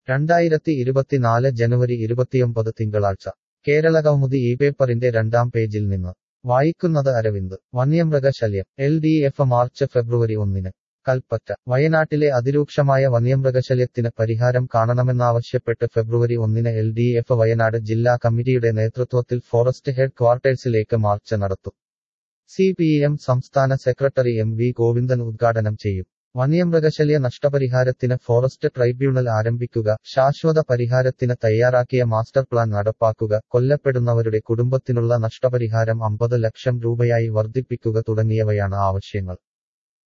രണ്ടായിരത്തി ഇരുപത്തിനാല് ജനുവരി ഇരുപത്തിയൊമ്പത് തിങ്കളാഴ്ച കേരളകൗമുദി ഈ പേപ്പറിന്റെ രണ്ടാം പേജിൽ നിന്ന് വായിക്കുന്നത് അരവിന്ദ് വന്യമൃഗശല്യം എൽ ഡി എഫ് മാർച്ച് ഫെബ്രുവരി ഒന്നിന് കൽപ്പറ്റ വയനാട്ടിലെ അതിരൂക്ഷമായ വന്യമൃഗശല്യത്തിന് പരിഹാരം കാണണമെന്നാവശ്യപ്പെട്ട് ഫെബ്രുവരി ഒന്നിന് എൽ ഡി എഫ് വയനാട് ജില്ലാ കമ്മിറ്റിയുടെ നേതൃത്വത്തിൽ ഫോറസ്റ്റ് ഹെഡ് ക്വാർട്ടേഴ്സിലേക്ക് മാർച്ച് നടത്തും സി പി എം സംസ്ഥാന സെക്രട്ടറി എം വി ഗോവിന്ദൻ ഉദ്ഘാടനം ചെയ്യും വന്യമൃഗശല്യ നഷ്ടപരിഹാരത്തിന് ഫോറസ്റ്റ് ട്രൈബ്യൂണൽ ആരംഭിക്കുക ശാശ്വത പരിഹാരത്തിന് തയ്യാറാക്കിയ മാസ്റ്റർ പ്ലാൻ നടപ്പാക്കുക കൊല്ലപ്പെടുന്നവരുടെ കുടുംബത്തിനുള്ള നഷ്ടപരിഹാരം അമ്പത് ലക്ഷം രൂപയായി വർദ്ധിപ്പിക്കുക തുടങ്ങിയവയാണ് ആവശ്യങ്ങൾ